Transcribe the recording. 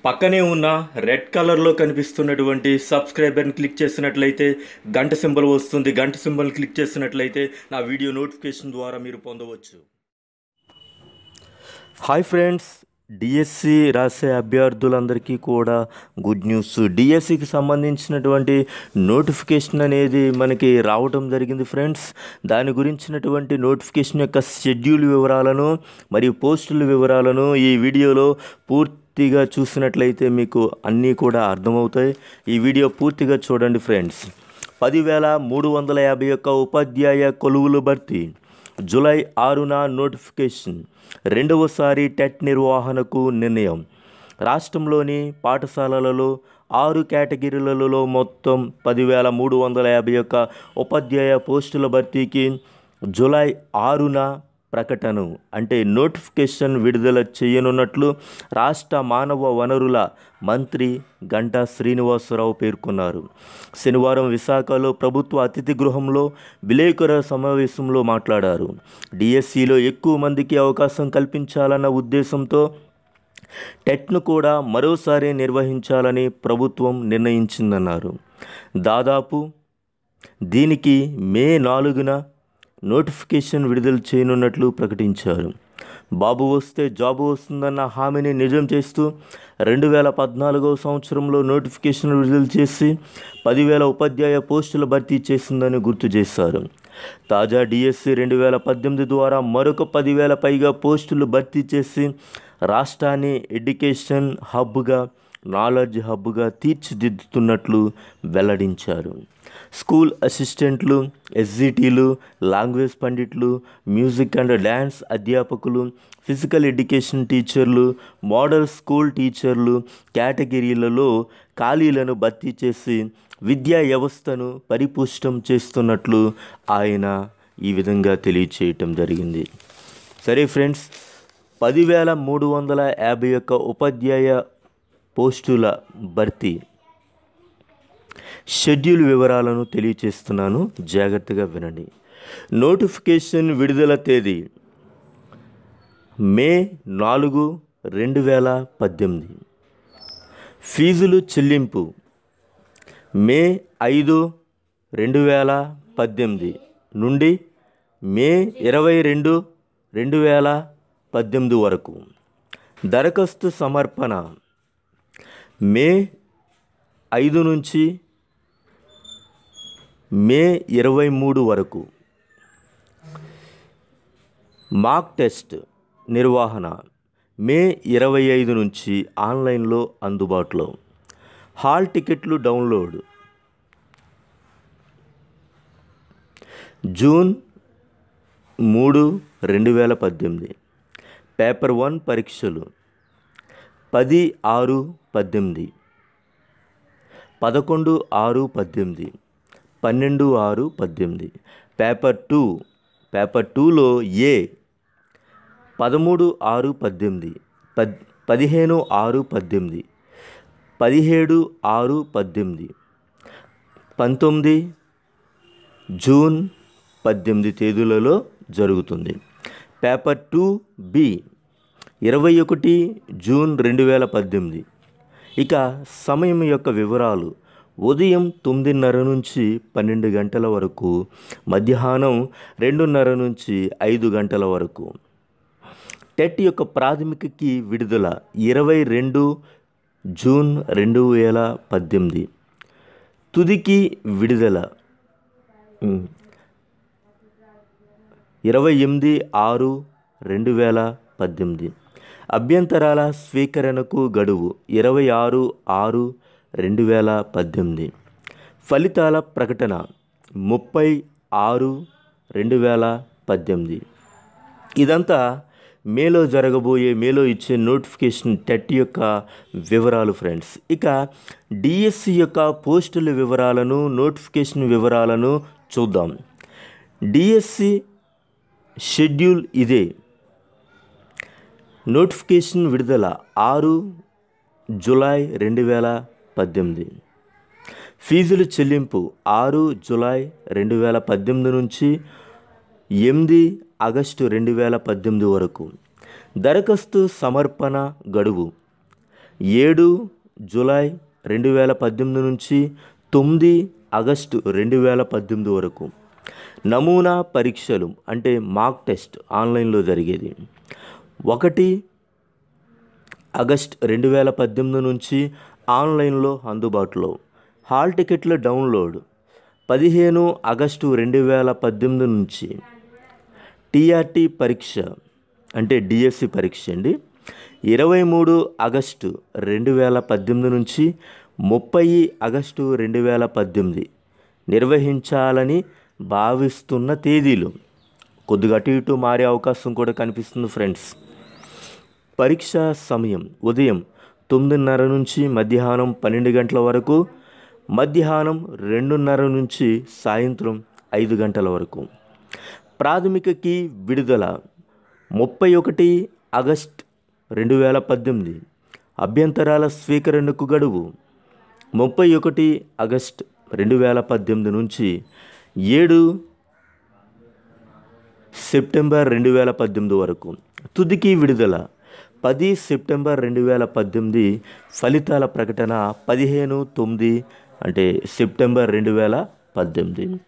పక్కనే ఉన్న రెడ్ కలర్లో కనిపిస్తున్నటువంటి సబ్స్క్రైబర్ని క్లిక్ చేసినట్లయితే గంట సింబల్ వస్తుంది గంట సింబల్ క్లిక్ చేసినట్లయితే నా వీడియో నోటిఫికేషన్ ద్వారా మీరు పొందవచ్చు హాయ్ ఫ్రెండ్స్ డిఎస్సి రాసే అభ్యర్థులందరికీ కూడా గుడ్ న్యూస్ డిఎస్సికి సంబంధించినటువంటి నోటిఫికేషన్ అనేది మనకి రావడం జరిగింది ఫ్రెండ్స్ దాని గురించినటువంటి నోటిఫికేషన్ యొక్క షెడ్యూల్ వివరాలను మరియు పోస్టుల వివరాలను ఈ వీడియోలో పూర్తిగా చూసినట్లయితే మీకు అన్నీ కూడా అర్థమవుతాయి ఈ వీడియో పూర్తిగా చూడండి ఫ్రెండ్స్ పదివేల మూడు వందల యాభై ఒక్క ఉపాధ్యాయ కొలువులు భర్తీ జూలై ఆరున నోటిఫికేషన్ రెండవసారి టెట్ నిర్వహణకు నిర్ణయం రాష్ట్రంలోని పాఠశాలలలో ఆరు కేటగిరీలలో మొత్తం పదివేల మూడు వందల యాభై ఒక్క ఉపాధ్యాయ పోస్టుల భర్తీకి జూలై ఆరున ప్రకటన అంటే నోటిఫికేషన్ విడుదల చేయనున్నట్లు రాష్ట్ర మానవ వనరుల మంత్రి గంటా శ్రీనివాసరావు పేర్కొన్నారు శనివారం విశాఖలో ప్రభుత్వ అతిథి గృహంలో విలేకరుల సమావేశంలో మాట్లాడారు డిఎస్సిలో ఎక్కువ మందికి అవకాశం కల్పించాలన్న ఉద్దేశంతో టెట్ను కూడా మరోసారి నిర్వహించాలని ప్రభుత్వం నిర్ణయించిందన్నారు దాదాపు దీనికి మే నాలుగున నోటిఫికేషన్ విడుదల చేయనున్నట్లు ప్రకటించారు బాబు వస్తే జాబు వస్తుందన్న హామీని నిజం చేస్తూ రెండు వేల పద్నాలుగవ సంవత్సరంలో నోటిఫికేషన్ విడుదల చేసి పదివేల ఉపాధ్యాయ పోస్టుల భర్తీ చేసిందని గుర్తు చేశారు తాజా డిఎస్సి రెండు వేల పద్దెనిమిది ద్వారా మరొక పదివేల పైగా పోస్టులు భర్తీ చేసి రాష్ట్రాన్ని ఎడ్యుకేషన్ హబ్గా నాలెడ్జ్ హబ్గా తీర్చిదిద్దుతున్నట్లు వెల్లడించారు స్కూల్ అసిస్టెంట్లు ఎస్జిటీలు లాంగ్వేజ్ పండిట్లు మ్యూజిక్ అండ్ డ్యాన్స్ అధ్యాపకులు ఫిజికల్ ఎడ్యుకేషన్ టీచర్లు మోడల్ స్కూల్ టీచర్లు కేటగిరీలలో ఖాళీలను భర్తీ చేసి విద్యా వ్యవస్థను పరిపుష్టం చేస్తున్నట్లు ఆయన ఈ విధంగా తెలియచేయటం జరిగింది సరే ఫ్రెండ్స్ పదివేల మూడు వందల యాభై ఒక్క ఉపాధ్యాయ పోస్టుల భర్తీ షెడ్యూల్ వివరాలను తెలియచేస్తున్నాను జాగ్రత్తగా వినండి నోటిఫికేషన్ విడుదల తేదీ మే నాలుగు రెండు వేల పద్దెనిమిది ఫీజులు చెల్లింపు మే ఐదు రెండు వేల పద్దెనిమిది నుండి మే ఇరవై రెండు రెండు వేల పద్దెనిమిది వరకు దరఖాస్తు సమర్పణ మే ఐదు నుంచి మే ఇరవై మూడు వరకు మాక్ టెస్ట్ నిర్వహణ మే ఇరవై ఐదు నుంచి ఆన్లైన్లో అందుబాటులో హాల్ టికెట్లు డౌన్లోడ్ జూన్ మూడు రెండు వేల పద్దెనిమిది పేపర్ వన్ పరీక్షలు పది ఆరు పద్దెనిమిది పదకొండు ఆరు పద్దెనిమిది పన్నెండు ఆరు పద్దెనిమిది పేపర్ టూ పేపర్ టూలో ఏ పదమూడు ఆరు పద్దెనిమిది పద్ పదిహేను ఆరు పద్దెనిమిది పదిహేడు ఆరు పద్దెనిమిది పంతొమ్మిది జూన్ పద్దెనిమిది తేదీలలో జరుగుతుంది పేపర్ టూ బి ఇరవై ఒకటి జూన్ రెండు వేల పద్దెనిమిది ఇక సమయం యొక్క వివరాలు ఉదయం తొమ్మిదిన్నర నుంచి పన్నెండు గంటల వరకు మధ్యాహ్నం రెండున్నర నుంచి ఐదు గంటల వరకు టెట్ యొక్క ప్రాథమికకి విడుదల ఇరవై రెండు జూన్ రెండు వేల పద్దెనిమిది తుదికి విడుదల ఉమ్, ఇరవై ఎనిమిది ఆరు రెండు వేల పద్దెనిమిది అభ్యంతరాల స్వీకరణకు గడువు ఇరవై ఆరు ఆరు రెండు వేల పద్దెనిమిది ఫలితాల ప్రకటన ముప్పై ఆరు రెండు వేల పద్దెనిమిది ఇదంతా మేలో జరగబోయే మేలో ఇచ్చే నోటిఫికేషన్ టెట్ యొక్క వివరాలు ఫ్రెండ్స్ ఇక డిఎస్సి యొక్క పోస్టుల వివరాలను నోటిఫికేషన్ వివరాలను చూద్దాం డిఎస్సి షెడ్యూల్ ఇదే నోటిఫికేషన్ విడుదల ఆరు జులై రెండు వేల పద్దెనిమిది ఫీజుల చెల్లింపు ఆరు జులై రెండు వేల పద్దెనిమిది నుంచి ఎనిమిది ఆగస్టు రెండు వేల పద్దెనిమిది వరకు దరఖాస్తు సమర్పణ గడువు ఏడు జూలై రెండు వేల పద్దెనిమిది నుంచి తొమ్మిది ఆగస్టు రెండు వేల పద్దెనిమిది వరకు నమూనా పరీక్షలు అంటే మాక్ టెస్ట్ ఆన్లైన్లో జరిగేది ఒకటి ఆగస్ట్ రెండు వేల పద్దెనిమిది నుంచి ఆన్లైన్లో అందుబాటులో హాల్ టికెట్ల డౌన్లోడ్ పదిహేను ఆగస్టు రెండు వేల పద్దెనిమిది నుంచి టీఆర్టీ పరీక్ష అంటే డిఎస్సి పరీక్ష అండి ఇరవై మూడు ఆగస్టు రెండు వేల పద్దెనిమిది నుంచి ముప్పై ఆగస్టు రెండు వేల పద్దెనిమిది నిర్వహించాలని భావిస్తున్న తేదీలు కొద్దిగా అటు ఇటు మారే అవకాశం కూడా కనిపిస్తుంది ఫ్రెండ్స్ పరీక్ష సమయం ఉదయం తొమ్మిదిన్నర నుంచి మధ్యాహ్నం పన్నెండు గంటల వరకు మధ్యాహ్నం రెండున్నర నుంచి సాయంత్రం ఐదు గంటల వరకు ప్రాథమిక కీ విడుదల ముప్పై ఒకటి ఆగస్ట్ రెండు వేల పద్దెనిమిది అభ్యంతరాల స్వీకరణకు గడువు ముప్పై ఒకటి ఆగస్ట్ రెండు వేల పద్దెనిమిది నుంచి ఏడు సెప్టెంబర్ రెండు వేల పద్దెనిమిది వరకు తుదికి విడుదల పది సెప్టెంబర్ రెండు వేల పద్దెనిమిది ఫలితాల ప్రకటన పదిహేను తొమ్మిది అంటే సెప్టెంబర్ రెండు వేల పద్దెనిమిది